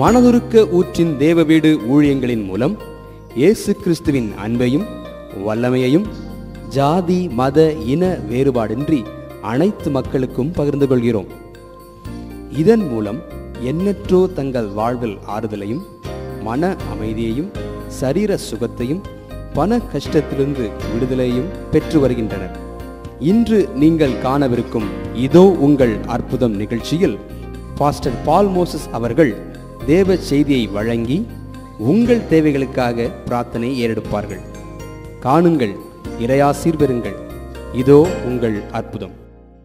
மனதுருக்க ஊற்றின் தேவ வீடு ஊழியங்களின் மூலம் இயேசு கிறிஸ்துவின் அன்பையும் வல்லமையையும் ஜாதி மத இன வேறுபாடின்றி அனைத்து மக்களுக்கும் பகிர்ந்து கொள்கிறோம் இதன் மூலம் எண்ணற்றோ தங்கள் வாழ்வில் ஆறுதலையும் மன அமைதியையும் சரீர சுகத்தையும் பண கஷ்டத்திலிருந்து விடுதலையும் பெற்று வருகின்றனர் இன்று நீங்கள் காணவிருக்கும் இதோ உங்கள் அற்புதம் நிகழ்ச்சியில் பாஸ்டர் பால் மோசஸ் அவர்கள் தேவ செய்தியை வழங்கி உங்கள் தேவைகளுக்காக பிரார்த்தனை ஏறெடுப்பார்கள் காணுங்கள் இறையாசீர் பெறுங்கள் இதோ உங்கள் அற்புதம்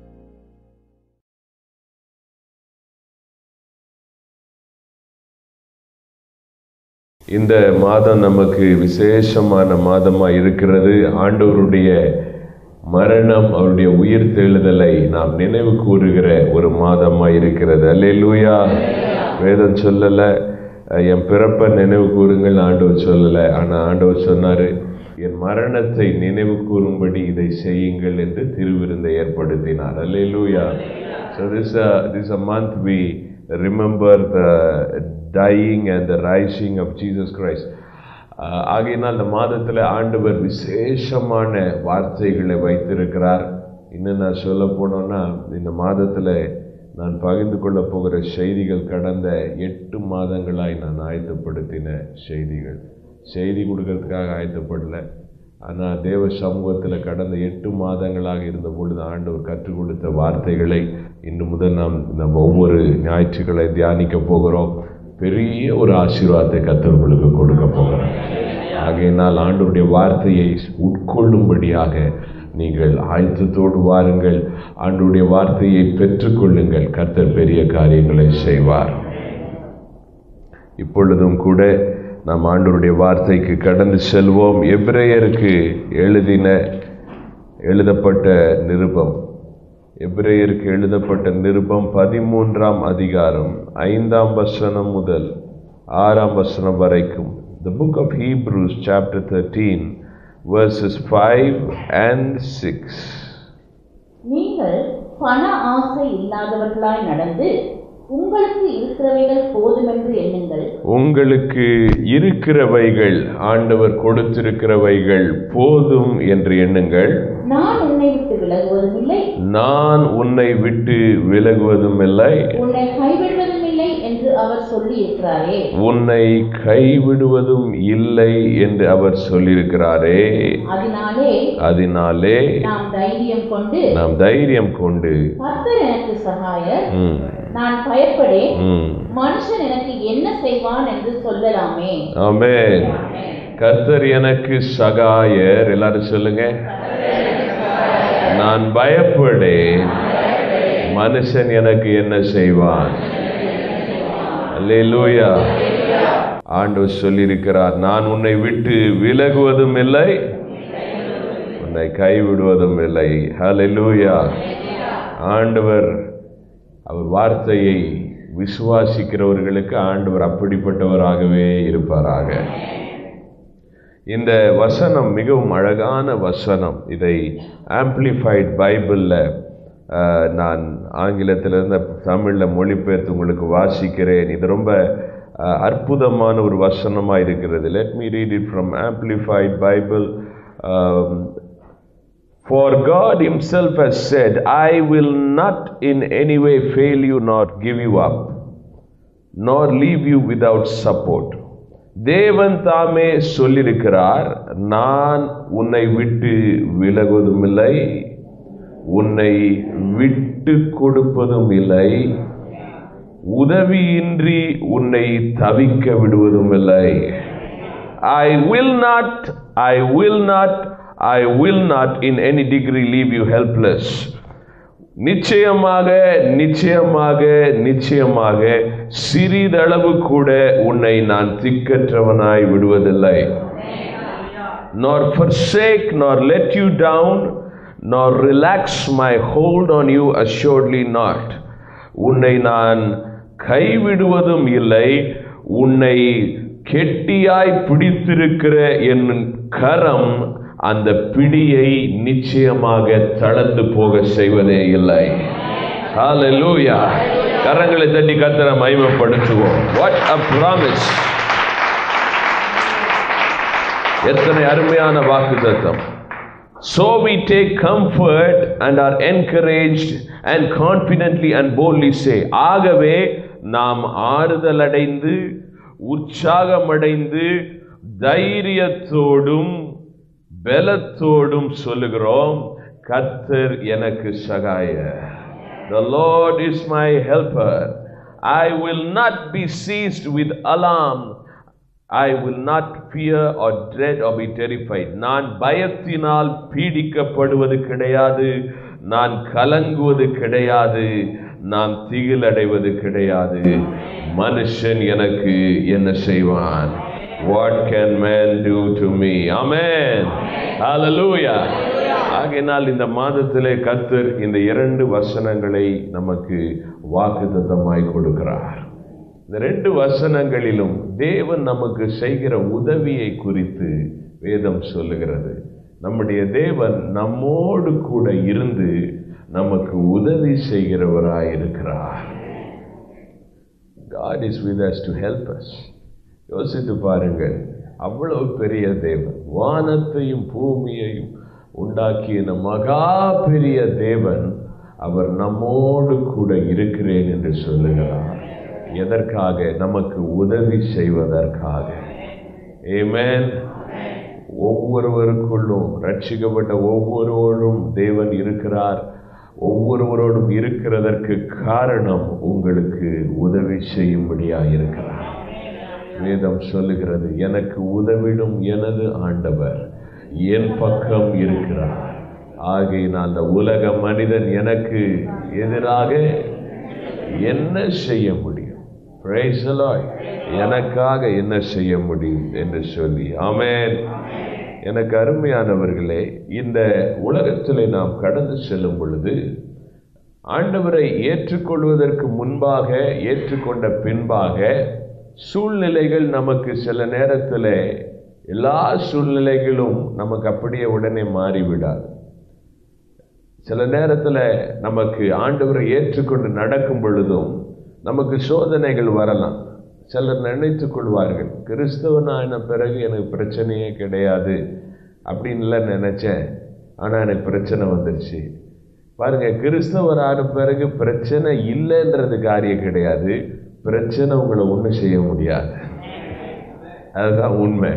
இந்த மாதம் நமக்கு விசேஷமான மாதமா இருக்கிறது ஆண்டவருடைய மரணம் அவருடைய உயிர் தெழுதலை நாம் நினைவு கூறுகிற ஒரு மாதமா இருக்கிறது அல்லேலூயா வேதம் சொல்லல அஹ், என் பிறப்பை நினைவு கூறுங்கள் ஆண்டவர் சொல்லல ஆனா ஆண்டவர் சொன்னாரு என் மரணத்தை நினைவு கூறும்படி இதை செய்யுங்கள் என்று திருவிருந்தை ஏற்படுத்தினார் அல்லேலூயா so this a, this a month we remember the dying and the rising of Jesus Christ ஆஹ் ஆகையினால் இந்த மாதத்தில் ஆண்டவர் விசேஷமான வார்த்தைகளை வைத்திருக்கிறார் இன்னும் நான் சொல்ல போனோன்னா இந்த மாதத்தில் நான் பகிர்ந்து கொள்ள போகிற செய்திகள் கடந்த எட்டு மாதங்களாய் நான் ஆயத்தப்படுத்தின செய்திகள் செய்தி கொடுக்கறதுக்காக ஆயத்தப்படல ஆனால் தேவ சமூகத்தில் கடந்த எட்டு மாதங்களாக இருந்த பொழுது ஆண்டவர் கற்றுக் கொடுத்த வார்த்தைகளை இன்று முதல் நாம் நம்ம ஒவ்வொரு ஞாயிற்றுகளை தியானிக்க போகிறோம் பெரிய ஒரு ஆசீர்வாதத்தை கத்தர்களுக்கு கொடுக்க போகிறோம் ஆகையினால் ஆண்டவருடைய வார்த்தையை உட்கொள்ளும்படியாக நீங்கள் ஆயத்தத்தோடு வாருங்கள் ஆண்டவருடைய வார்த்தையை பெற்றுக்கொள்ளுங்கள் கர்த்தர் பெரிய காரியங்களை செய்வார் இப்பொழுதும் கூட நாம் ஆண்டவருடைய வார்த்தைக்கு கடந்து செல்வோம் எபிரேயருக்கு எழுதின எழுதப்பட்ட நிருபம் எபிரேயருக்கு எழுதப்பட்ட நிருபம் பதிமூன்றாம் அதிகாரம் ஐந்தாம் வசனம் முதல் ஆறாம் வசனம் வரைக்கும் The book of Hebrews chapter 13 verses 5 and 6 நீங்கள் பண ஆசை இல்லாதவர்களாய் நடந்து உங்களுக்கு இருக்கிறவைகள் போதுமென்று எண்ணுங்கள் உங்களுக்கு இருக்கிறவைகள் ஆண்டவர் கொடுத்திருக்கிறவைகள் போதும் என்று எண்ணுங்கள் நான் உன்னை விட்டு விலகுவதும் இல்லை நான் உன்னை விட்டு விலகுவதும் இல்லை உன்னை கைவிடுவதும் இல்லை என்று அவர் சொல்லி இருக்கிறாரே உன்னை கைவிடுவதும் இல்லை என்று அவர் சொல்லியிருக்கிறாரே அதனாலே அதனாலே நாம் தைரியம் கொண்டு நாம் தைரியம் கொண்டு கர்த்தர் எனக்கு சகாயர் ம், நான் பயப்படேன் ம். மனுஷன் எனக்கு என்ன செய்வான் என்று சொல்லலாமே ஆமென் கர்த்தர் எனக்கு சகாயர் எல்லாரும் சொல்லுங்க நான் பயப்படேன் மனுஷன் எனக்கு என்ன செய்வான் அல்லேலூயா ஆண்டவர் சொல்லியிருக்கிறார் நான் உன்னை விட்டு விலகுவதும் இல்லை உன்னை கைவிடுவதும் இல்லை ஹalleluya ஆண்டவர் அவர் வார்த்தையை விசுவாசிக்கிறவர்களுக்கு ஆண்டவர் அப்படிப்பட்டவராகவே இருப்பாராக இந்த வசனம் மிகவும் அழகான வசனம் இதை ஆம்பிளிஃபைட் பைபிளில் நான் ஆங்கிலத்திலிருந்து தமிழில் மொழிபெயர்த்து உங்களுக்கு வாசிக்கிறேன் இது ரொம்ப அஹ், அற்புதமான ஒரு வசனமாக இருக்கிறது let me read it from amplified bible For God Himself has said, I will not in any way fail you nor give you up, nor leave you without support. தேவன் தாமே சொல்லியிருக்கிறார் நான் உன்னை விட்டு விலகுவதும் இல்லை உன்னை விட்டு கொடுப்பதும் இல்லை உதவியின்றி உன்னை தவிக்க விடுவதும் இல்லை I will not, I will not, I will not in any degree leave you helpless. நிச்சயமாக நிச்சயமாக நிச்சயமாக சிறிதளவு கூட உன்னை நான் திக்கற்றவனாய் விடுவதில்லை nor forsake nor let you down nor relax my hold on you assuredly not உன்னை நான் கைவிடுவதும் இல்லை உன்னை கெட்டியாய் பிடித்திருக்கிற என் கரம் அந்த பிடியை நிச்சயமாக தளர்ந்து போக செய்வதே இல்லை ஹalleluya கரங்களை தட்டி கத்தரை மகிமைப்படுத்துவோம் வாட் அ ப்ராமிஸ் எத்தனை அருமையான வாக்கு தத்தம் So we take comfort and are encouraged and confidently and boldly say ஆகவே நாம் ஆறுதல் அடைந்து உற்சாகமடைந்து தைரியத்தோடும் பலத்தோடும் சொல்லுகிறோம் கர்த்தர் எனக்கு சகாய The Lord is my helper. I will not be seized with alarm. I will not fear or dread or be terrified. நான் பயத்தினால் பீடிக்கப்படுவது கிடையாது நான் கலங்குவது கிடையாது நான் திகிலடைவது கிடையாது மனுஷன் எனக்கு என்ன செய்வான் what can man do to me ஆமென் ஹalleluya ஆகையினால் இந்த மாதத்திலே கர்த்தர் இந்த இரண்டு வசனங்களை நமக்கு வாக்குத்தத்தமாய் கொடுக்கிறார் இந்த ரெண்டு வசனங்களிலும் தேவன் நமக்கு செய்கிற உதவியை குறித்து வேதம் சொல்லுகிறது நம்முடைய தேவன் நம்மோடு கூட இருந்து நமக்கு உதவி செய்கிறவராய் இருக்கிறார் God is with us to help us யோசித்து பாருங்கள் அவ்வளவு பெரிய தேவன் வானத்தையும் பூமியையும் உண்டாக்கிய இந்த மகா பெரிய தேவன் அவர் நம்மோடு கூட இருக்கிறேன் என்று சொல்லுகிறார் எதற்காக நமக்கு உதவி செய்வதற்காக ஏமேன் ஒவ்வொருவருக்குள்ளும் ரட்சிக்கப்பட்ட ஒவ்வொருவரும் தேவன் இருக்கிறார் ஒவ்வொருவரோடும் இருக்கிறதற்கு காரணம் உங்களுக்கு உதவி செய்யும்படியாக இருக்கிறார் வேதம் சொல்லுகிறது எனக்கு உதவிடும் எனது ஆண்டவர் என் பக்கம் இருக்கிறார் ஆகையினால் அந்த உலக மனிதன் எனக்கு எதிராக என்ன செய்ய முடியும் Praise the Lord. எனக்காக என்ன செய்ய முடியும் என்று சொல்லி ஆமென் எனக்கு அருமையானவர்களே இந்த உலகத்திலே நாம் கடந்து செல்லும் பொழுது ஆண்டவரை ஏற்றுக்கொள்வதற்கு முன்பாக ஏற்றுக்கொண்ட பின்பாக சூழ்நிலைகள் நமக்கு சில நேரத்தில் எல்லா சூழ்நிலைகளும் நமக்கு அப்படியே உடனே மாறிவிடாது சில நேரத்தில் நமக்கு ஆண்டவரை ஏற்றுக்கொண்டு நடக்கும் பொழுதும் நமக்கு சோதனைகள் வரலாம் சிலர் நினைத்துக் கொள்வார்கள் கிறிஸ்தவனான பிறகு எனக்கு பிரச்சனையே கிடையாது அப்படின்லாம் நினைச்சேன் ஆனால் எனக்கு பிரச்சனை வந்துருச்சு பாருங்க கிறிஸ்தவர் ஆன பிறகு பிரச்சனை இல்லைன்றது காரியம் கிடையாது பிரச்சனை உங்களை ஒன்றும் செய்ய முடியாது அதுதான் உண்மை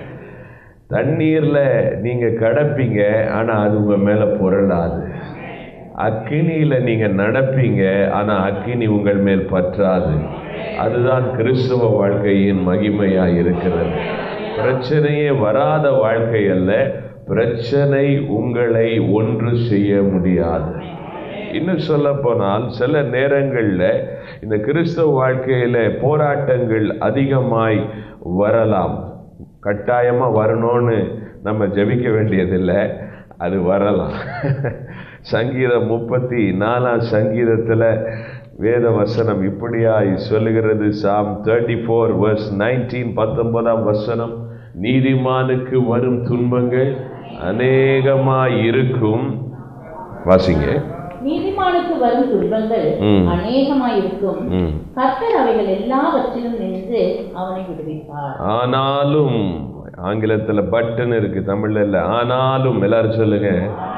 தண்ணீரில் நீங்கள் கடப்பீங்க ஆனால் அது உங்கள் மேலே புரளாது அக்கினியில் நீங்கள் நடப்பீங்க ஆனால் அக்கினி உங்கள் மேல் பற்றாது அதுதான் கிறிஸ்துவ வாழ்க்கையின் மகிமையாக இருக்கிறது பிரச்சனையே வராத வாழ்க்கை அல்ல பிரச்சனை உங்களை ஒன்று செய்ய முடியாது இன்னும் சொல்ல போனால் சில நேரங்களில் இந்த கிறிஸ்தவ வாழ்க்கையில் போராட்டங்கள் அதிகமாய் வரலாம் கட்டாயமாக வரணும்னு நம்ம ஜெபிக்க வேண்டியதில்லை அது வரலாம் சங்கீதம் முப்பத்தி நாலாம் சங்கீதத்தில் வேத வசனம் இப்படியாய் சொல்லுகிறது psalm thirty four verse nineteen பத்தொன்பதாம் வசனம் நீதிமானுக்கு வரும் துன்பங்கள் அநேகமாய் இருக்கும் வாசிங்க நீதிமானுக்கு வரும் துன்பங்கள் ம். அநேகமாயிருக்கும் ம். கர்த்தர் அவைகள் எல்லாவற்றிலும் நின்று அவனை விடுவிப்பார் ஆனாலும் ஆங்கிலத்தில் பட்டுன்னு இருக்கு தமிழ்ல இல்லை ஆனாலும் எல்லாரும் சொல்லுங்க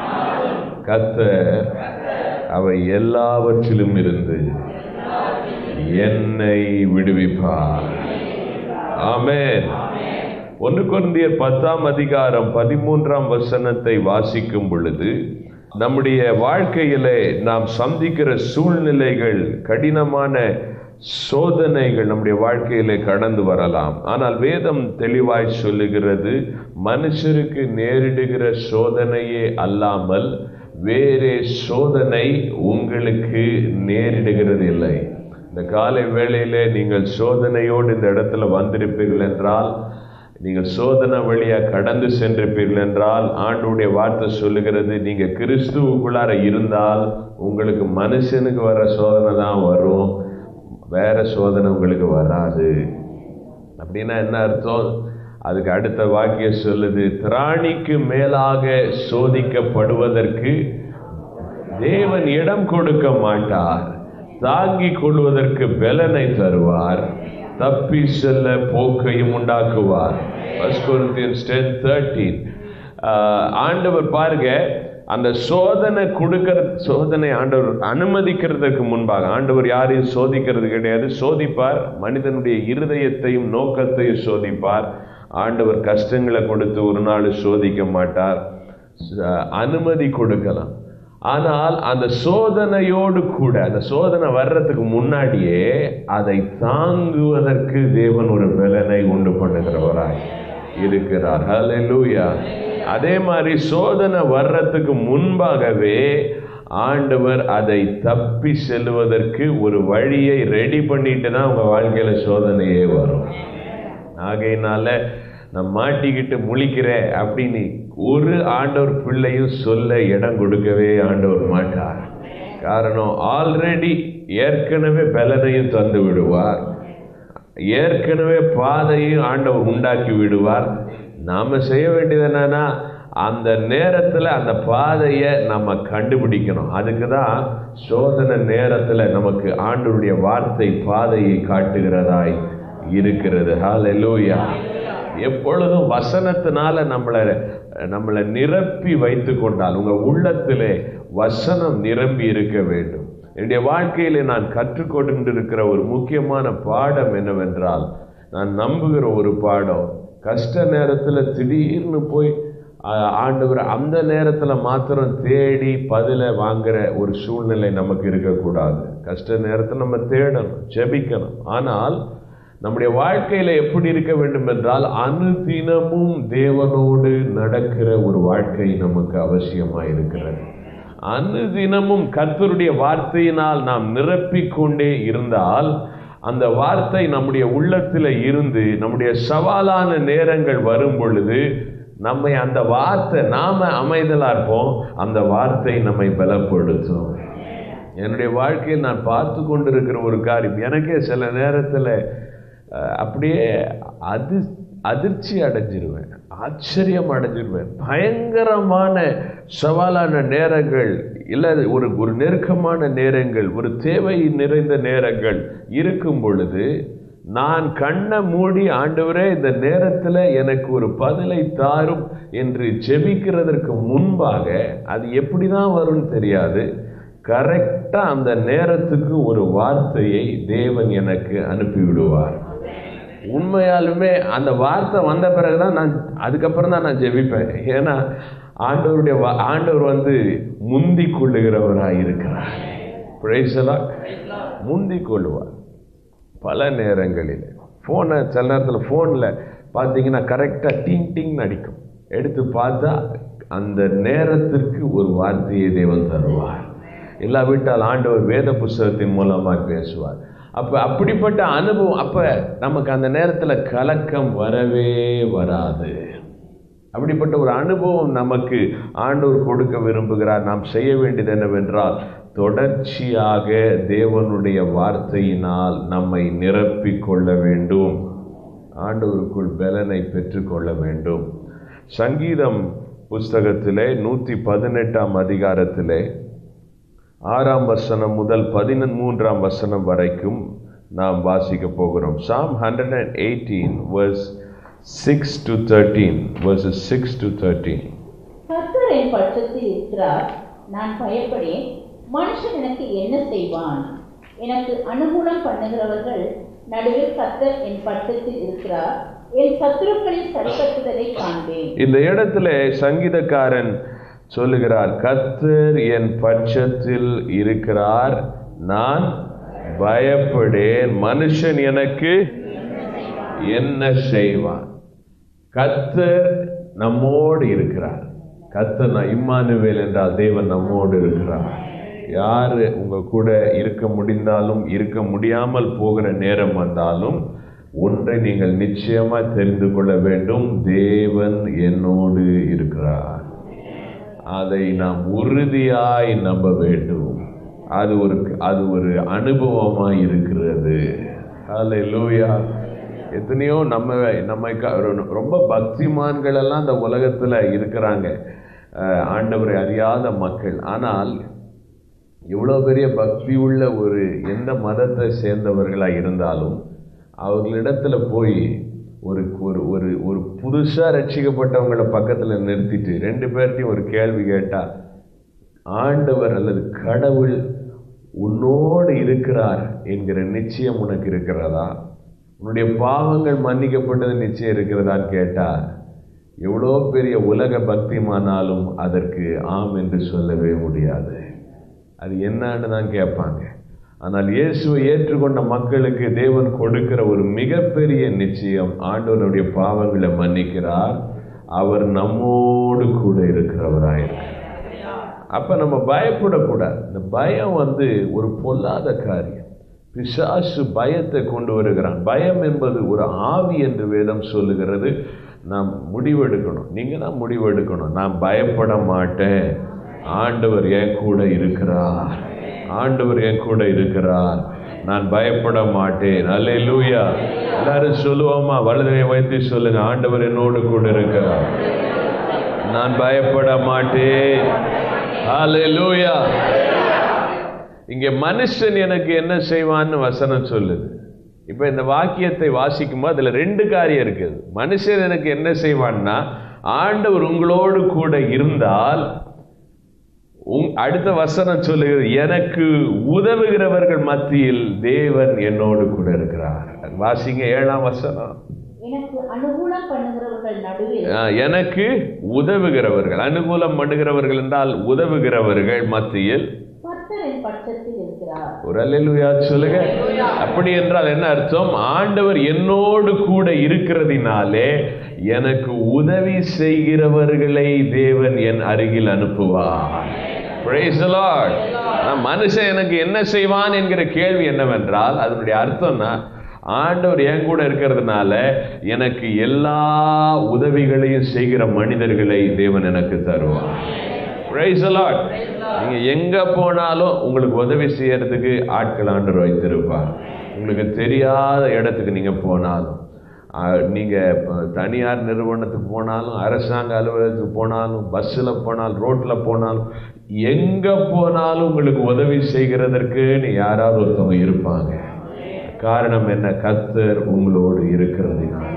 கத்தர் அவை எல்லாவற்றிலும் இருந்து என்னை விடுவிப்பார் ஆமென் ஒன்று கொண்டியர் பத்தாம் அதிகாரம் பதிமூன்றாம் வசனத்தை வாசிக்கும் பொழுது நம்முடைய வாழ்க்கையிலே நாம் சந்திக்கிற சூழ்நிலைகள் கடினமான சோதனைகள் நம்முடைய வாழ்க்கையிலே கடந்து வரலாம் ஆனால் வேதம் தெளிவாய் சொல்லுகிறது மனுஷருக்கு நேரிடுகிற சோதனையே அல்லாமல் வேறே சோதனை உங்களுக்கு நேரிடுகிறது இல்லை இந்த காலை வேளையிலே நீங்கள் சோதனையோடு இந்த இடத்துல வந்திருப்பீர்கள் என்றால் நீங்கள் சோதனை வழியா கடந்து சென்றிருப்பீர்கள் என்றால் ஆண்டுடைய வார்த்தை சொல்லுகிறது நீங்க கிறிஸ்துவுக்குள்ளார இருந்தால் உங்களுக்கு மனுஷனுக்கு வர சோதனை தான் வரும் வேற சோதனை உங்களுக்கு வராது அப்படின்னா என்ன அர்த்தம் அதுக்கு அடுத்த வாக்கியம் சொல்லுது திராணிக்கு மேலாக சோதிக்கப்படுவதற்கு தேவன் இடம் கொடுக்க மாட்டார் தாங்கிக் கொள்வதற்கு பலனை தருவார் தப்பி செல்ல போக்கையும் உண்டாக்குவார் First Corinthians 10:13 ஆஹ், ஆண்டவர் பாருங்க அந்த சோதனை கொடுக்கிற சோதனை ஆண்டவர் அனுமதிக்கிறதுக்கு முன்பாக ஆண்டவர் யாரையும் சோதிக்கிறது கிடையாது சோதிப்பார் மனிதனுடைய இருதயத்தையும் நோக்கத்தையும் சோதிப்பார் ஆண்டவர் கஷ்டங்களை கொடுத்து ஒரு நாள் சோதிக்க மாட்டார் ச- அனுமதி கொடுக்கலாம் ஆனால் அந்த சோதனையோடு கூட அந்த சோதனை வர்றதுக்கு முன்னாடியே அதை தாங்குவதற்கு தேவன் ஒரு பலனை உண்டு பண்ணுகிறவராய் இருக்கிறார் ஹalleluya அதே மாதிரி சோதனை வர்றதுக்கு முன்பாகவே ஆண்டவர் அதை தப்பி செல்வதற்கு ஒரு வழியை ரெடி பண்ணிட்டு தான் உங்க வாழ்க்கையில சோதனையே வரும் ஆகையினால நான் மாட்டிக்கிட்டு முழிக்கிறேன் அப்படின்னு ஒரு ஆண்டவர் பிள்ளையும் சொல்ல இடம் கொடுக்கவே ஆண்டவர் மாட்டார் காரணம் ஆல்ரெடி ஏற்கனவே பலனையும் தந்து விடுவார் ஏற்கனவே பாதையும் ஆண்டவர் உண்டாக்கி விடுவார் நாம செய்ய வேண்டியது என்னன்னா அந்த நேரத்தில் அந்த பாதையை நம்ம கண்டுபிடிக்கணும் அதுக்கு தான் சோதனை நேரத்தில் நமக்கு ஆண்டவருடைய வார்த்தை பாதையை காட்டுகிறதாய் இருக்கிறது ஹalleluya எப்பொழுதும் வசனத்தினால நம்மளை நம்மளை நிரப்பி வைத்து கொண்டால் உங்க உள்ளத்திலே வசனம் நிரம்பி இருக்க வேண்டும் என்னுடைய வாழ்க்கையிலே நான் கற்றுக்கொண்டிருக்கிற ஒரு முக்கியமான பாடம் என்னவென்றால் நான் நம்புகிற ஒரு பாடம் கஷ்ட நேரத்தில் திடீர்னு போய் ஆ- ஆண்டவர் அந்த நேரத்தில் மாத்திரம் தேடி பதிலை வாங்குற ஒரு சூழ்நிலை நமக்கு இருக்கக்கூடாது கஷ்ட நேரத்தில் நம்ம தேடணும் ஜெபிக்கணும் ஆனால் நம்முடைய வாழ்க்கையில எப்படி இருக்க வேண்டும் என்றால் அனுதினமும் தேவனோடு நடக்கிற ஒரு வாழ்க்கை நமக்கு அவசியமா இருக்கிறது அனுதினமும் கர்த்தருடைய வார்த்தையினால் நாம் நிரப்பிக் கொண்டே இருந்தால் அந்த வார்த்தை நம்முடைய உள்ளத்தில் இருந்து நம்முடைய சவாலான நேரங்கள் வரும் பொழுது நம்மை அந்த வார்த்தை நாம அமைதலா இருப்போம் அந்த வார்த்தை நம்மை பலப்படுத்தும் என்னுடைய வாழ்க்கையில் நான் பார்த்து கொண்டிருக்கிற ஒரு காரியம் எனக்கே சில நேரத்தில் அஹ், அப்படியே அது அதிர்ச்சி அடைஞ்சிருவேன் ஆச்சரியம் அடைஞ்சிருவேன் பயங்கரமான சவாலான நேரங்கள் இல்லை ஒரு ஒரு நெருக்கமான நேரங்கள் ஒரு தேவை நிறைந்த நேரங்கள் இருக்கும் பொழுது நான் கண்ணை மூடி ஆண்டவரே இந்த நேரத்தில் எனக்கு ஒரு பதிலை தாரும் என்று ஜெபிக்கிறதற்கு முன்பாக அது எப்படி தான் வரும்னு தெரியாது கரெக்டாக அந்த நேரத்துக்கு ஒரு வார்த்தையை தேவன் எனக்கு அனுப்பி விடுவார் உண்மையாலுமே அந்த வார்த்தை வந்த பிறகுதான் நான் அதுக்கப்புறம் தான் நான் ஜெபிப்பேன் ஏன்னா ஆண்டவருடைய வா- ஆண்டவர் வந்து முந்தி கொள்ளுகிறவராக இருக்கிறார் Praise the Lord. முந்தி கொள்ளுவார் பல நேரங்களில் ஃபோனை சில நேரத்தில் ஃபோனில் பார்த்தீங்கன்னா கரெக்டாக டிங் டிங் அடிக்கும் எடுத்து பார்த்தா அந்த நேரத்திற்கு ஒரு வார்த்தையை தேவன் தருவார் இல்லாவிட்டால் ஆண்டவர் வேத புஸ்தகத்தின் மூலமாக பேசுவார் அப்போ அப்படிப்பட்ட அனுபவம் அப்போ நமக்கு அந்த நேரத்தில் கலக்கம் வரவே வராது அப்படிப்பட்ட ஒரு அனுபவம் நமக்கு ஆண்டவர் கொடுக்க விரும்புகிறார் நாம் செய்ய வேண்டியது என்னவென்றால் தொடர்ச்சியாக தேவனுடைய வார்த்தையினால் நம்மை நிரப்பிக் கொள்ள வேண்டும் ஆண்டவருக்குள் பலனை பெற்றுக்கொள்ள வேண்டும் சங்கீதம் புஸ்தகத்திலே நூற்றி பதினெட்டாம் அதிகாரத்திலே ஆறாம் வசனம் முதல் பதிமூன்றாம் வசனம் வரைக்கும் நாம் வாசிக்க போகிறோம் psalm hundred and eighteen verse six to thirteen verses six to thirteen கர்த்தர் என் பட்சத்தில் இருக்கிறார் நான் பயப்படேன் மனுஷன் எனக்கு என்ன செய்வான் எனக்கு அனுகூலம் பண்ணுகிறவர்கள் நடுவில் கர்த்தர் என் பட்சத்தில் இருக்கிறார் என் சத்துருக்களின் சரிக்கட்டுதலை காண்பேன் இந்த இடத்துல சங்கீதக்காரன் சொல்லுகிறார் கர்த்தர் என் பட்சத்தில் இருக்கிறார் நான் பயப்படேன் மனுஷன் எனக்கு என்ன செய்வான் கர்த்தர் நம்மோடு இருக்கிறார் கர்த்தர் நான் இம்மானுவேல் என்றால் தேவன் நம்மோடு இருக்கிறார் யாரு உங்க கூட இருக்க முடிந்தாலும் இருக்க முடியாமல் போகிற நேரம் வந்தாலும் ஒன்றை நீங்கள் நிச்சயமா தெரிந்து கொள்ள வேண்டும் தேவன் என்னோடு இருக்கிறார் அதை நாம் உறுதியாய் நம்ப வேண்டும் அது ஒரு அது ஒரு அனுபவமாய் இருக்கிறது ஹalleluya எத்தனையோ நம்ம நம்ம க- ரொ- ரொம்ப பக்திமான்கள் எல்லாம் இந்த உலகத்துல இருக்கிறாங்க அஹ், ஆண்டவரை அறியாத மக்கள் ஆனால் இவ்வளோ பெரிய பக்தி உள்ள ஒரு எந்த மதத்தை சேர்ந்தவர்களாக இருந்தாலும் அவர்களிடத்துல போய் ஒரு ஒரு ஒரு ஒரு புதுசாக ரட்சிக்கப்பட்டவங்கள பக்கத்தில் நிறுத்திட்டு ரெண்டு பேர்ட்டையும் ஒரு கேள்வி கேட்டால் ஆண்டவர் அல்லது கடவுள் உன்னோடு இருக்கிறார் என்கிற நிச்சயம் உனக்கு இருக்கிறதா உன்னுடைய பாவங்கள் மன்னிக்கப்பட்டது நிச்சயம் இருக்கிறதான்னு கேட்டா எவ்வளோ பெரிய உலக பக்திமானாலும் அதற்கு ஆம் என்று சொல்லவே முடியாது அது என்னன்னு தான் கேட்பாங்க ஆனால் இயேசுவை ஏற்றுக்கொண்ட மக்களுக்கு தேவன் கொடுக்கிற ஒரு மிகப்பெரிய நிச்சயம் ஆண்டவருடைய பாவங்களை மன்னிக்கிறார் அவர் நம்மோடு கூட இருக்கிறவராயிருக்கிறார் அப்ப நம்ம பயப்படக்கூடாது இந்த பயம் வந்து ஒரு பொல்லாத காரியம் பிசாசு பயத்தை கொண்டு வருகிறான் பயம் என்பது ஒரு ஆவி என்று வேதம் சொல்லுகிறது நாம் முடிவெடுக்கணும் நீங்க தான் முடிவெடுக்கணும் நான் பயப்பட மாட்டேன் ஆண்டவர் என் கூட இருக்கிறார் ஆண்டவர் என் கூட இருக்கிறார் நான் பயப்பட மாட்டேன் அல்லேலூயா எல்லாரும் சொல்லுவோமா வலதை வைத்து சொல்லுங்க ஆண்டவர் என்னோடு கூட இருக்கிறார் நான் பயப்பட மாட்டேன் ஹalleluya இங்கே மனுஷன் எனக்கு என்ன செய்வான்னு வசனம் சொல்லுது இப்போ இந்த வாக்கியத்தை வாசிக்கும் போது அதில் ரெண்டு காரியம் இருக்குது மனுஷன் எனக்கு என்ன செய்வான்னா ஆண்டவர் உங்களோடு கூட இருந்தால் உங்- அடுத்த வசனம் சொல்லுகிறது எனக்கு உதவுகிறவர்கள் மத்தியில் தேவன் என்னோடு கூட இருக்கிறார் வாசிங்க ஏழாம் வசனம் எனக்கு அனுகூலம் பண்ணுகிறவர்கள் நடுவில் ஆ, எனக்கு உதவுகிறவர்கள் அனுகூலம் பண்ணுகிறவர்கள் என்றால் உதவுகிறவர்கள் மத்தியில் கர்த்தரின் பட்சத்தில் இருக்கிறார் ஒரு அல்லேலூயா சொல்லுங்க அப்படி என்றால் என்ன அர்த்தம் ஆண்டவர் என்னோடு கூட இருக்கிறதினாலே எனக்கு உதவி செய்கிறவர்களை தேவன் என் அருகில் அனுப்புவார் Praise the Lord. ஆனா, மனுஷன் எனக்கு என்ன செய்வான் என்கிற கேள்வி என்னவென்றால் அதனுடைய அர்த்தம்னா ஆண்டவர் என் கூட இருக்கிறதுனால எனக்கு எல்லா உதவிகளையும் செய்கிற மனிதர்களை தேவன் எனக்கு தருவார் Praise the Lord. நீங்க எங்க போனாலும் உங்களுக்கு உதவி செய்யறதுக்கு ஆட்கள் ஆண்டவர் வைத்திருப்பார் உங்களுக்கு தெரியாத இடத்துக்கு நீங்க போனாலும் ஆ, நீங்க இப்ப தனியார் நிறுவனத்துக்கு போனாலும் அரசாங்க அலுவலகத்துக்கு போனாலும் பஸ்ஸில் போனாலும் ரோட்ல போனாலும் எங்க போனாலும் உங்களுக்கு உதவி செய்கிறதற்குன்னு யாராவது ஒருத்தவங்க இருப்பாங்க காரணம் என்ன கர்த்தர் உங்களோடு இருக்கிறதுனால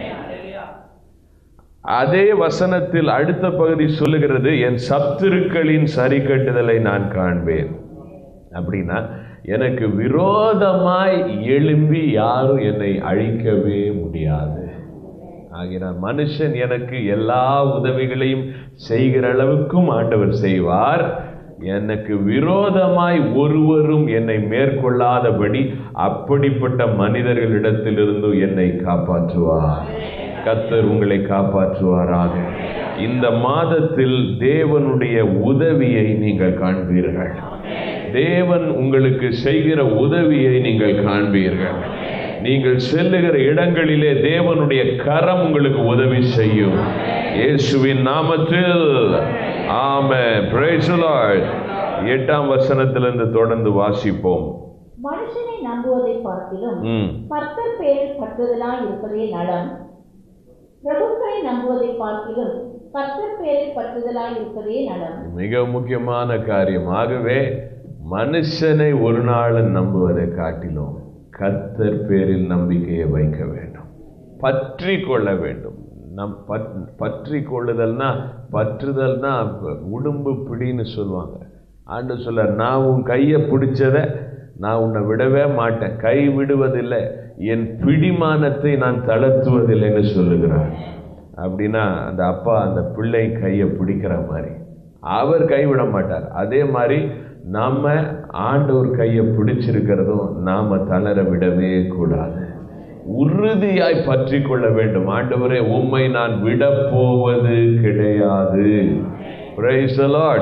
அதே வசனத்தில் அடுத்த பகுதி சொல்லுகிறது என் சத்துருக்களின் சரி கட்டுதலை நான் காண்பேன் அப்படின்னா எனக்கு விரோதமாய் எழும்பி யாரும் என்னை அழிக்கவே முடியாது ஆகினால் மனுஷன் எனக்கு எல்லா உதவிகளையும் செய்கிற அளவுக்கும் ஆண்டவர் செய்வார் எனக்கு விரோதமாய் ஒருவரும் என்னை மேற்கொள்ளாதபடி அப்படிப்பட்ட மனிதர்களிடத்திலிருந்து என்னை காப்பாற்றுவார் கர்த்தர் உங்களை காப்பாற்றுவாராக இந்த மாதத்தில் தேவனுடைய உதவியை நீங்கள் காண்பீர்கள் தேவன் உங்களுக்கு செய்கிற உதவியை நீங்கள் காண்பீர்கள் நீங்கள் செல்லுகிற இடங்களிலே தேவனுடைய கரம் உங்களுக்கு உதவி செய்யும் இயேசுவின் நாமத்தில் ஆமென் praise the Lord எட்டாம் வசனத்திலிருந்து தொடர்ந்து வாசிப்போம் மனுஷனை நம்புவதை பார்க்கிலும் ம் கர்த்தர் பேரில் பற்றுதலாய் இருப்பதே நலம் பிரபுக்களை நம்புவதை பார்க்கிலும் கர்த்தர் பேரில் பற்றுதலாய் இருப்பதே நலம் மிக முக்கியமான காரியம் ஆகவே மனுஷனை ஒரு நாள் நம்புவதை காட்டிலும் கர்த்தர் பேரில் நம்பிக்கையை வைக்க வேண்டும் பற்றி கொள்ள வேண்டும் நம் பற் பற்றி கொள்ளுதல்னா பற்றுதல்னா உடும்பு பிடின்னு சொல்லுவாங்க ஆண்டு சொல்ல நான் உன் கையை பிடிச்சத நான் உன்னை விடவே மாட்டேன் கை விடுவதில்லை என் பிடிமானத்தை நான் தளர்த்துவதில்லைன்னு சொல்லுகிறார் அப்படின்னா அந்த அப்பா அந்த பிள்ளை கையை பிடிக்கிற மாதிரி அவர் கைவிட மாட்டார் அதே மாதிரி நாம ஆண்டவர் கையை பிடிச்சிருக்கிறதும் நாம தளர விடவே கூடாது உறுதியாய் பற்றி கொள்ள வேண்டும் ஆண்டவரே உம்மை நான் விட போவது கிடையாது Praise the Lord.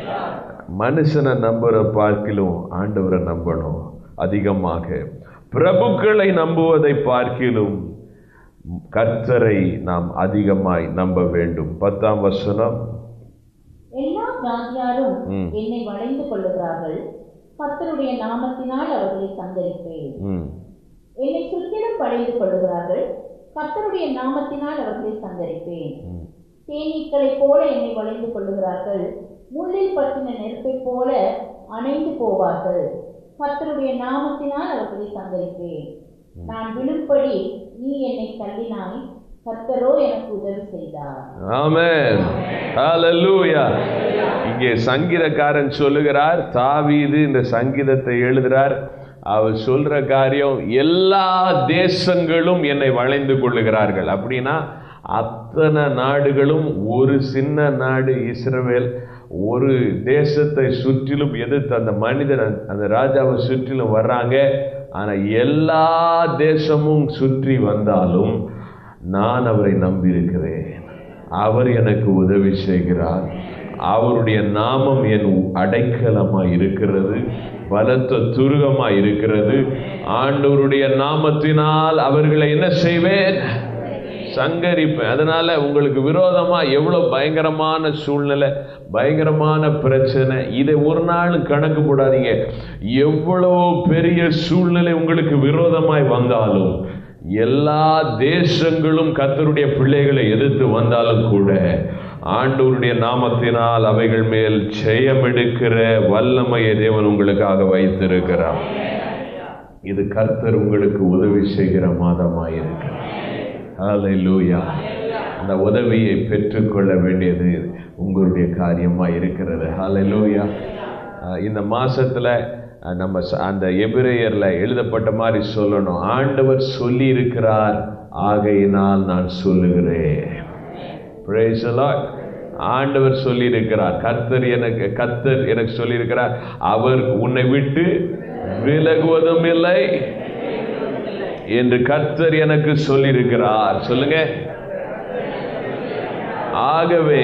மனுஷனை நம்புற பார்க்கிலும் ஆண்டவரை நம்பணும் அதிகமாக பிரபுக்களை நம்புவதை பார்க்கிலும் கர்த்தரை நாம் அதிகமாய் நம்ப வேண்டும் பத்தாம் வசனம் எல்லா ஜாதியாரும் ம். என்னை வளைந்து கொள்ளுகிறார்கள் கர்த்தருடைய நாமத்தினால் அவர்களை சந்தரிப்பேன் ம் என்னை சுற்றிலும் படைந்து கொள்ளுகிறார்கள் கர்த்தருடைய நாமத்தினால் அவர்களை சந்தரிப்பேன் ம். தேனீக்களைப் போல என்னை வளைந்து கொள்ளுகிறார்கள் முள்ளில் பற்றின நெருப்பைப் போல அணைந்து போவார்கள் கர்த்தருடைய நாமத்தினால் அவர்களை சந்தரிப்பேன் நான் விழும்படி நீ என்னை தள்ளினாய் கர்த்தரோ எனக்கு உதவி செய்தார் ஆமென் ஹalleluya இங்கே சங்கீதக்காரன் சொல்லுகிறார் தாவீது இந்த சங்கீதத்தை எழுதுறார் அவர் சொல்ற காரியம் எல்லா தேசங்களும் என்னை வளைந்து கொள்ளுகிறார்கள் அப்படின்னா அத்தனை நாடுகளும் ஒரு சின்ன நாடு இஸ்ரவேல் ஒரு தேசத்தை சுற்றிலும் எதிர்த்து அந்த மனிதன் அந்த- அந்த ராஜாவை சுற்றிலும் வர்றாங்க ஆனா எல்லா தேசமும் சுற்றி வந்தாலும் நான் அவரை நம்பியிருக்கிறேன் அவர் எனக்கு உதவி செய்கிறார் அவருடைய நாமம் என் அடைக்கலமாய் இருக்கிறது பலத்த துருகமாய் இருக்கிறது ஆண்டவருடைய நாமத்தினால் அவர்களை என்ன செய்வேன் சங்கரிப்பேன் அதனால உங்களுக்கு விரோதமா எவ்வளவு பயங்கரமான சூழ்நிலை பயங்கரமான பிரச்சனை இதை ஒரு நாள் கணக்கு போடாதீங்க எவ்வளவு பெரிய சூழ்நிலை உங்களுக்கு விரோதமாய் வந்தாலும் எல்லா தேசங்களும் கர்த்தருடைய பிள்ளைகளை எதிர்த்து வந்தாலும் கூட ஆண்டவருடைய நாமத்தினால் அவைகள் மேல் ஜெயமெடுக்கிற வல்லமையை தேவன் உங்களுக்காக வைத்திருக்கிறார் இது கர்த்தர் உங்களுக்கு உதவி செய்கிற மாதமாயிருக்கிறார் ஹalleluya அந்த உதவியை பெற்றுக்கொள்ள வேண்டியது உங்களுடைய காரியமாக இருக்கிறது ஹalleluya அஹ் இந்த மாசத்துல அஹ் நம்ம ச- அந்த எபிரேயர்ல எழுதப்பட்ட மாதிரி சொல்லணும் ஆண்டவர் சொல்லி இருக்கிறார் ஆகையினால் நான் சொல்லுகிறேன் Praise the Lord. ஆண்டவர் சொல்லி இருக்கிறார் கர்த்தர் எனக்கு கர்த்தர் எனக்கு சொல்லி இருக்கிறார் அவர் உன்னை விட்டு விலகுவதும் இல்லை என்று கர்த்தர் எனக்கு சொல்லியிருக்கிறார் சொல்லுங்க ஆகவே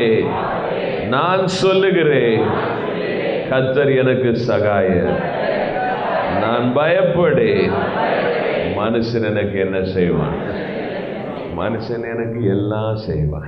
நான் சொல்லுகிறேன் கர்த்தர் எனக்கு சகாயர் நான் பயப்படேன் மனுஷன் எனக்கு என்ன செய்வான் மனுஷன் எனக்கு எல்லாம் செய்வான்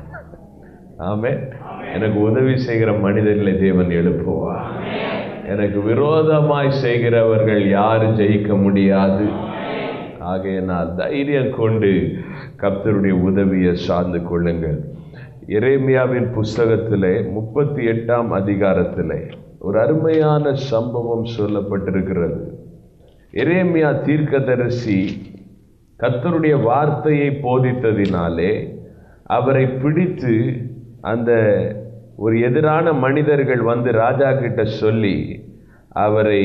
ஆமே எனக்கு உதவி செய்கிற மனிதர்களை தேவன் எழுப்புவார் எனக்கு விரோதமாய் செய்கிறவர்கள் யாரும் ஜெயிக்க முடியாது ஆகையினால் தைரியம் கொண்டு கர்த்தருடைய உதவியை சார்ந்து கொள்ளுங்கள் எரேமியாவின் புஸ்தகத்திலே முப்பத்தி எட்டாம் அதிகாரத்திலே ஒரு அருமையான சம்பவம் சொல்லப்பட்டிருக்கிறது எரேமியா தீர்க்கதரிசி கர்த்தருடைய வார்த்தையை போதித்ததினாலே அவரை பிடித்து அந்த ஒரு எதிரான மனிதர்கள் வந்து ராஜா கிட்ட சொல்லி அவரை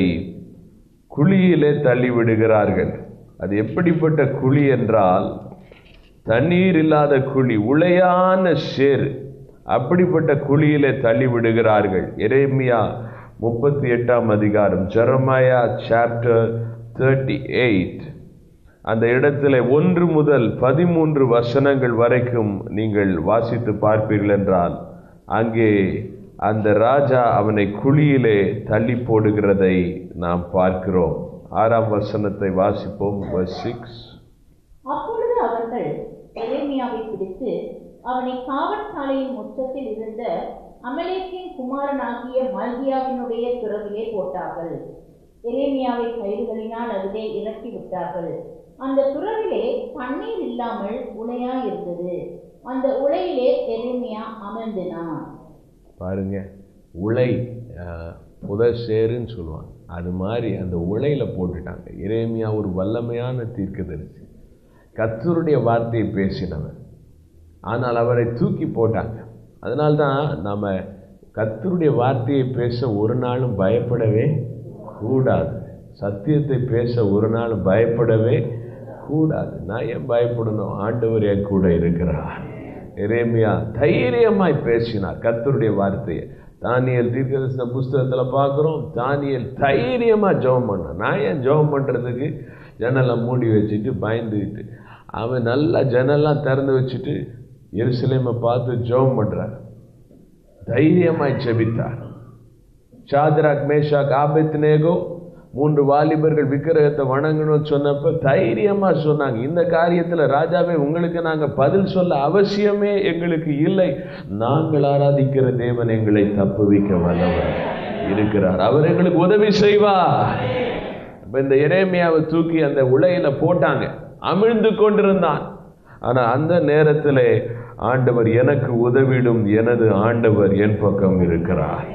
குழியிலே தள்ளி விடுகிறார்கள் அது எப்படிப்பட்ட குழி என்றால் தண்ணீர் இல்லாத குழி உளையான சேர் அப்படிப்பட்ட குழியிலே தள்ளி விடுகிறார்கள் எரேமியா முப்பத்தி எட்டாம் அதிகாரம் ஜெரமாயா சாப்டர் தேர்ட்டி எயிட் அந்த இடத்துல ஒன்று முதல் பதிமூன்று வசனங்கள் வரைக்கும் நீங்கள் வாசித்து பார்ப்பீர்கள் என்றால் அங்கே அந்த ராஜா அவனை குழியிலே தள்ளி போடுகிறதை நாம் பார்க்கிறோம் ஆறாம் வசனத்தை வாசிப்போம் சிக்ஸ் அப்பொழுது அவர்கள் எரேமியாவை பிடித்து அவனை காவற்சாலையின் முற்றத்தில் இருந்த அமலேக்கின் குமாரனாகிய மல்கியாவினுடைய துறவிலே போட்டார்கள் எரேமியாவை கயிறுகளினால் அதிலே இறக்கி விட்டார்கள் அந்த துறவிலே தண்ணீர் இல்லாமல் உலையா இருந்தது அந்த உலையிலே எரேமியா அமர்ந்தினான் பாருங்க உலை அஹ், புதர் சேருன்னு சொல்லுவாங்க அது மாதிரி அந்த உலையில போட்டுட்டாங்க இறைமையா ஒரு வல்லமையான தீர்க்கதரிசி கர்த்தருடைய வார்த்தையை பேசினவர் ஆனால் அவரை தூக்கி போட்டாங்க அதனால்தான் நாம கர்த்தருடைய வார்த்தையை பேச ஒரு நாளும் பயப்படவே கூடாது சத்தியத்தை பேச ஒரு நாளும் பயப்படவே கூடாது நான் ஏன் பயப்படணும் ஆண்டவர் என் கூட இருக்கிறார் எரேமியா தைரியமாய் பேசினார் கர்த்தருடைய வார்த்தையை தானியல் தீர்க்கதரிசன புஸ்தகத்துல பார்க்குறோம் தானியல் தைரியமா ஜெபம் பண்ணான் நான் ஏன் ஜெபம் பண்றதுக்கு ஜன்னலை மூடி வச்சுட்டு பயந்துக்கிட்டு அவன் நல்லா ஜன்னல்லாம் திறந்து வச்சுட்டு எருசலேமை பார்த்து ஜெபம் பண்றார் தைரியமாய் ஜெபித்தார் ஷாத்ராக் மேஷாக் ஆபெத்நேகோ மூன்று வாலிபர்கள் விக்கிரகத்தை வணங்கணும்னு சொன்னப்ப தைரியமா சொன்னாங்க இந்த காரியத்துல ராஜாவே உங்களுக்கு நாங்க பதில் சொல்ல அவசியமே எங்களுக்கு இல்லை நாங்கள் ஆராதிக்கிற தேவன் எங்களை தப்புவிக்க வல்லவர் இருக்கிறார் அவர் எங்களுக்கு உதவி செய்வார் அப்ப இந்த எரேமியாவை தூக்கி அந்த உலையில போட்டாங்க அமிழ்ந்து கொண்டிருந்தான் ஆனா அந்த நேரத்திலே ஆண்டவர் எனக்கு உதவிடும் எனது ஆண்டவர் என் பக்கம் இருக்கிறார்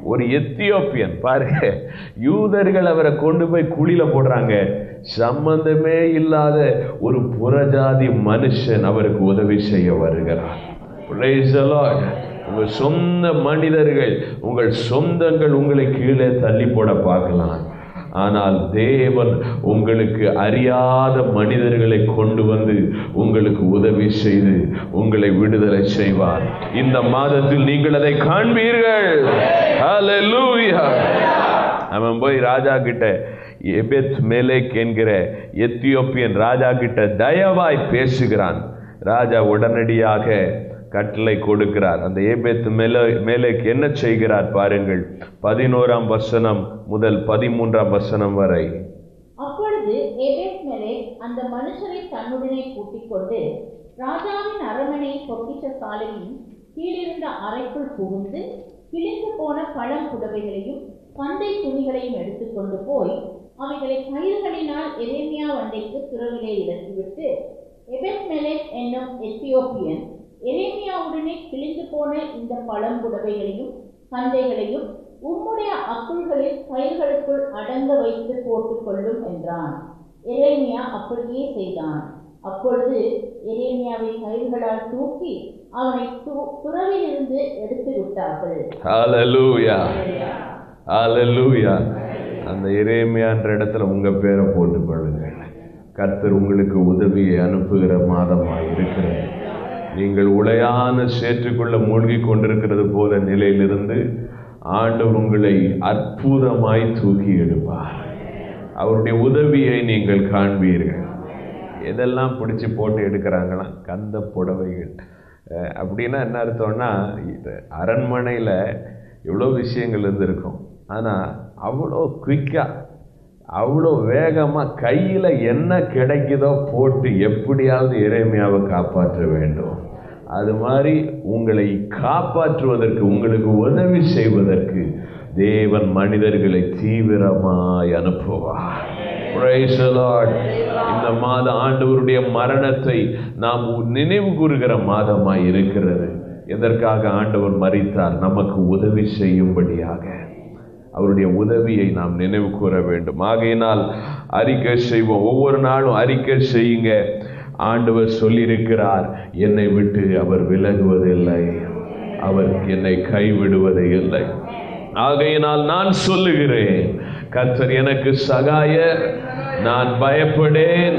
ஒரு எத்தியோப்பியன் பாருங்க யூதர்கள் அவரை கொண்டு போய் குழியில போடுறாங்க சம்பந்தமே இல்லாத ஒரு புறஜாதி மனுஷன் அவருக்கு உதவி செய்ய வருகிறார் Praise the Lord. உங்கள் சொந்த மனிதர்கள் உங்கள் சொந்தங்கள் உங்களை கீழே தள்ளி போட பார்க்கலாம் ஆனால் தேவன் உங்களுக்கு அறியாத மனிதர்களை கொண்டு வந்து உங்களுக்கு உதவி செய்து உங்களை விடுதலை செய்வார் இந்த மாதத்தில் நீங்கள் அதை காண்பீர்கள் Hallelujah. அவன் போய் ராஜா கிட்ட எபெத் மேலேக் என்கிற எத்தியோப்பியன் ராஜா கிட்ட தயவாய் பேசுகிறான் ராஜா உடனடியாக கட்டளை கொடுக்கிறார் அந்த ஏபேத் மேலே மேலேக்கு என்ன செய்கிறார் பாருங்கள் பதினோராம் வசனம் முதல் பதிமூன்றாம் வசனம் வரை அப்பொழுது எபேத்மெலே அந்த மனுஷரை தன்னுடனே கூட்டிக் கொண்டு ராஜாவின் அரண்மனை பொக்கிஷ சாலையின் கீழிருந்த அறைக்குள் புகுந்து கிழிந்து போன பழம் புடவைகளையும் பந்தை துணிகளையும் எடுத்துக்கொண்டு போய் அவைகளை கயிறுகளினால் எரேமியா வண்டைக்கு துறவிலே இறக்கிவிட்டு எபெத்மெலேக் என்னும் எத்தியோப்பியன் எரேமியாவுடனே கிழிந்து போன இந்த பழம் புடவைகளையும் பந்தைகளையும் உம்முடைய அக்குள்களில் கயிர்களுக்குள் அடங்க வைத்து போட்டுக்கொள்ளும் என்றான் எரேமியா அப்படியே செய்தான் அப்பொழுது எரேமியாவை கயிர்களால் தூக்கி அவனை து- துறவிலிருந்து எடுத்து விட்டார்கள் ஹalleluya ஹalleluya அந்த எரேமியான்ற இடத்துல உங்க பேரை போட்டுக் கொள்ளுங்கள் கர்த்தர் உங்களுக்கு உதவியை அனுப்புகிற மாதமாய் இருக்கிறது நீங்கள் உளையான சேற்றுக்குள்ள மூழ்கி கொண்டிருக்கிறது போல நிலையிலிருந்து ஆண்டவர் உங்களை அற்புதமாய் தூக்கி எடுப்பார் அவருடைய உதவியை நீங்கள் காண்பீர்கள் எதெல்லாம் பிடிச்சி போட்டு எடுக்கிறாங்களா கந்த புடவைகள் அஹ் அப்படின்னா என்ன அர்த்தம்னா இது அரண்மனையில் எவ்வளோ விஷயங்கள் இருந்திருக்கும் ஆனால் அவ்வளோ குயிக்காக அவ்வளோ வேகமாக கையில் என்ன கிடைக்குதோ போட்டு எப்படியாவது இறைமையாவை காப்பாற்ற வேண்டும் அது மாதிரி உங்களை காப்பாற்றுவதற்கு உங்களுக்கு உதவி செய்வதற்கு தேவன் மனிதர்களை தீவிரமாய் அனுப்புவார் Praise the Lord. இந்த மாத ஆண்டவருடைய மரணத்தை நாம் நினைவு கூறுகிற மாதமாய் இருக்கிறது எதற்காக ஆண்டவர் மரித்தார் நமக்கு உதவி செய்யும்படியாக அவருடைய உதவியை நாம் நினைவு கூற வேண்டும் ஆகையினால் அறிக்கை செய்வோம் ஒவ்வொரு நாளும் அறிக்கை செய்யுங்க ஆண்டவர் சொல்லியிருக்கிறார் என்னை விட்டு அவர் விலகுவதில்லை அவர் என்னை கைவிடுவதே இல்லை ஆகையினால் நான் சொல்லுகிறேன் கர்த்தர் எனக்கு சகாயர் நான் பயப்படேன்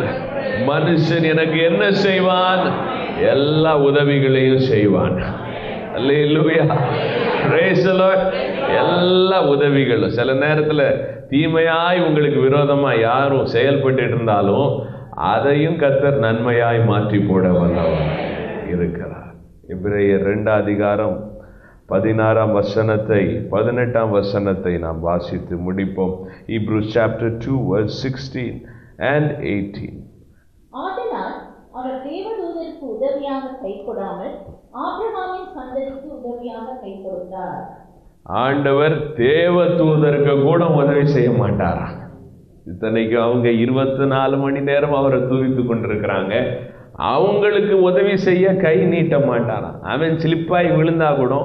மனுஷன் எனக்கு என்ன செய்வான் எல்லா உதவிகளையும் செய்வான் அல்லேலூயா Praise the Lord. எல்லா உதவிகளும் சில நேரத்தில் தீமையாய் உங்களுக்கு விரோதமாக யாரும் செயல்பட்டு இருந்தாலும் அதையும் கர்த்தர் நன்மையாய் மாற்றி போட வல்லவர் இருக்கிறார் எபிரேயர் ரெண்டாம் அதிகாரம் பதினாறாம் வசனத்தை பதினெட்டாம் வசனத்தை நாம் வாசித்து முடிப்போம் Hebrews chapter two verse sixteen and eighteen ஆதலால் அவர் தேவதூதருக்கு உதவியாக கை கொடாமல் ஆபிரகாமின் சந்ததிக்கு உதவியாக கை கொடுத்தார் ஆண்டவர் தேவ தூதருக்கு கூட உதவி செய்ய மாட்டாரா இத்தனைக்கு அவங்க இருபத்தி நாலு மணி நேரம் அவரை தூவித்து கொண்டிருக்கிறாங்க அவங்களுக்கு உதவி செய்ய கை நீட்ட மாட்டாராம் அவன் சிலிப்பாய் விழுந்தா கூட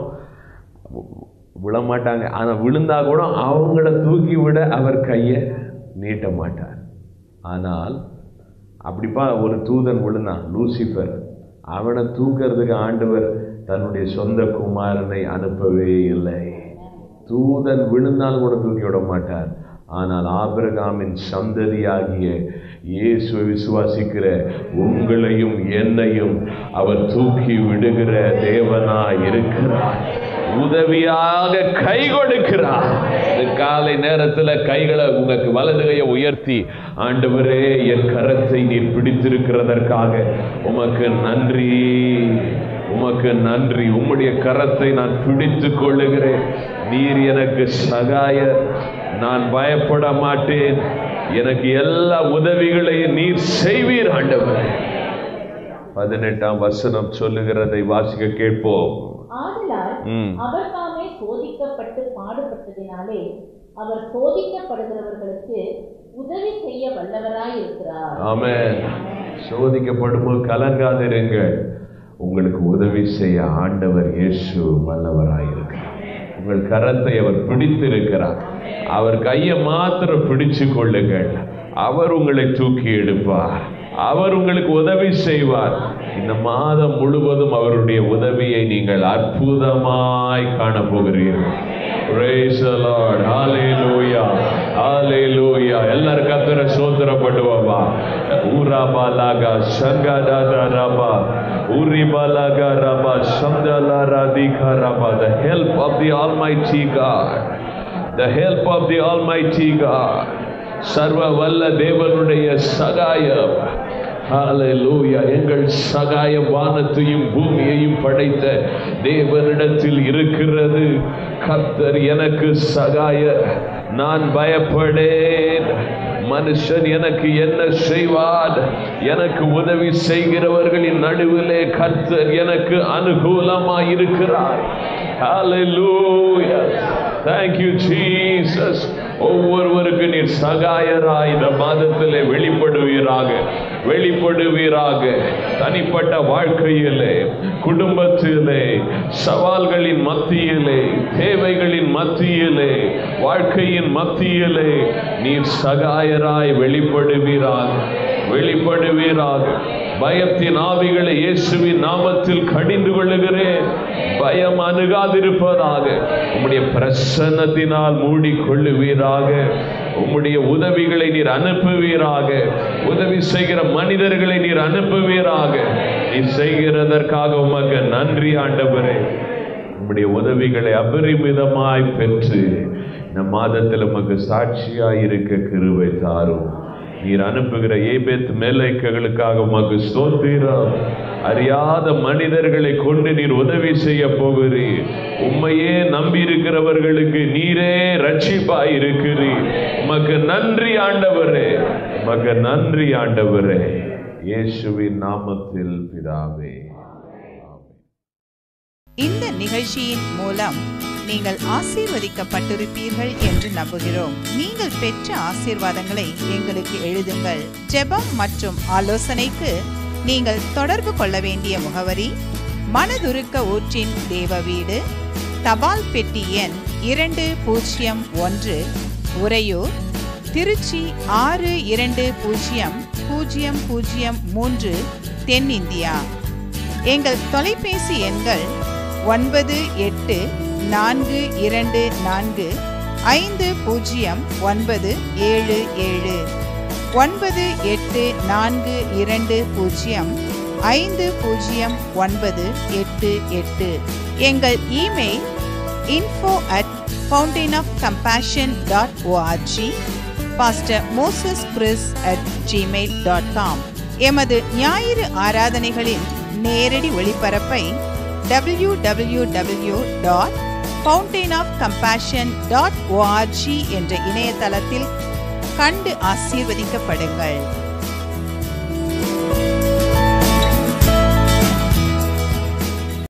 விழ மாட்டாங்க ஆனால் விழுந்தா கூட அவங்கள தூக்கி விட அவர் கையை நீட்ட மாட்டார் ஆனால் அப்படிப்பா ஒரு தூதன் விழுந்தான் லூசிஃபர் அவனை தூக்கிறதுக்கு ஆண்டவர் தன்னுடைய சொந்த குமாரனை அனுப்பவே இல்லை தூதன் விழுந்தால் கூட தூக்கி விட மாட்டார் ஆனால் ஆபிரகாமின் சந்ததியாகிய இயேசுவை விசுவாசிக்கிற உங்களையும் என்னையும் அவர் தூக்கி விடுகிற தேவனாய் இருக்கிறார் உதவியாக கை கொடுக்கிறார் இந்த காலை நேரத்தில் கைகளை உங்களுக்கு வலது கையை உயர்த்தி ஆண்டவரே என் கரத்தை நீர் பிடித்திருக்கிறதற்காக உமக்கு நன்றி உமக்கு நன்றி உம்முடைய கரத்தை நான் பிடித்துக் கொள்ளுகிறேன் நீர் எனக்கு சகாய நான் பயப்பட மாட்டேன் எனக்கு எல்லா உதவிகளையும் நீர் செய்வீர் ஆண்டவரே பதினெட்டாம் வசனம் சொல்லுகிறதை வாசிக்க கேட்போம் ஆதலால் ம். அவர் தாமே சோதிக்கப்பட்டு பாடுபட்டதினாலே அவர் சோதிக்கப்படுகிறவர்களுக்கு உதவி செய்ய வல்லவராய் இருக்கிறார் ஆமென் சோதிக்கப்படும்போது கலங்காதிருங்கள் உங்களுக்கு உதவி செய்ய ஆண்டவர் இயேசு வல்லவராயிருக்கிறார் உங்கள் கரத்தை அவர் பிடித்திருக்கிறார் அவர் கையை மாத்திரம் பிடிச்சு கொள்ளுங்கள் அவர் உங்களை தூக்கி எடுப்பார் அவர் உங்களுக்கு உதவி செய்வார் இந்த மாதம் முழுவதும் அவருடைய உதவியை நீங்கள் அற்புதமாய் காணப்போகிறீர்கள் Praise the Lord. Hallelujah. Hallelujah. எல்லாரும் கத்தரை சோதரப்படுவாமா ஊராபாலாகா சங்கடாதா ரபா ஊரிபாலாகா ரபா சம்தலா ராதிகா ரபா the help of the almighty God the help of the almighty God சர்வ வல்ல தேவனுடைய சகாயம் ஹalleluya எங்கள் சகாயம் வானத்தையும் பூமியையும் படைத்த தேவனிடத்தில் இருக்கிறது கர்த்தர் எனக்கு சகாய நான் பயப்படேன் மனுஷன் எனக்கு என்ன செய்வார் எனக்கு உதவி செய்கிறவர்களின் நடுவிலே கர்த்தர் எனக்கு அனுகூலமாய் இருக்கிறார் Hallelujah. Thank you, Jesus. ஒவ்வொருவருக்கு நீர் சகாயராய் இந்த மாதத்திலே வெளிப்படுவீராக வெளிப்படுவீராக தனிப்பட்ட வாழ்க்கையிலே குடும்பத்திலே சவால்களின் மத்தியிலே தேவைகளின் மத்தியிலே வாழ்க்கையின் மத்தியிலே நீர் சகாயராய் வெளிப்படுவீராக வெளிப்படுவீராக பயத்தின் ஆவிகளை இயேசுவின் நாமத்தில் கடிந்து கொள்ளுகிறேன் பயம் அணுகாதிருப்பதாக உம்முடைய பிரசன்னத்தினால் மூடிக்கொள்ளுவீராக உம்முடைய உதவிகளை நீர் அனுப்புவீராக உதவி செய்கிற மனிதர்களை நீர் அனுப்புவீராக நீர் செய்கிறதற்காக உமக்கு நன்றி ஆண்டவரே உம்முடைய உதவிகளை அபரிமிதமாய் பெற்று இந்த மாதத்தில் உமக்கு சாட்சியாய் இருக்க கிருபை தாரும் நீர் அனுப்புகிற ஏபேத் மேலைக்கைகளுக்காக உமக்கு ஸ்தோத்திரம் அறியாத மனிதர்களை கொண்டு நீர் உதவி செய்ய போகிறீர் உம்மையே நம்பி இருக்கிறவர்களுக்கு நீரே ரட்சிப்பாய் இருக்கிறீர் உமக்கு நன்றி ஆண்டவரே உமக்கு நன்றி ஆண்டவரே இயேசுவின் நாமத்தில் பிதாவே இந்த நிகழ்ச்சியின் மூலம் நீங்கள் ஆசீர்வதிக்கப்பட்டிருப்பீர்கள் என்று நம்புகிறோம் நீங்கள் பெற்ற ஆசீர்வாதங்களை எங்களுக்கு எழுதுங்கள் ஜெபம் மற்றும் ஆலோசனைக்கு நீங்கள் தொடர்பு கொள்ள வேண்டிய முகவரி மனதுருக்க ஊற்றின் தேவ வீடு தபால் பெட்டி எண் இரண்டு பூஜ்ஜியம் ஒன்று உறையூர் திருச்சி ஆறு இரண்டு பூஜ்ஜியம் பூஜ்ஜியம் பூஜ்ஜியம் மூன்று தென்னிந்தியா எங்கள் தொலைபேசி எண்கள் ஒன்பது எட்டு நான்கு இரண்டு நான்கு ஐந்து பூஜ்ஜியம் ஒன்பது ஏழு ஏழு ஒன்பது எட்டு நான்கு இரண்டு பூஜ்ஜியம் ஐந்து பூஜ்ஜியம் ஒன்பது எட்டு எட்டு எங்கள் email info at fountain of compassion dot org pastor Moses Chris at Gmail dot com எமது ஞாயிறு ஆராதனைகளின் நேரடி ஒளிபரப்பை W W W dot fountain of compassion dot org என்ற இணையதளத்தில் கண்டு ஆசீர்வதிக்கப்படுங்கள்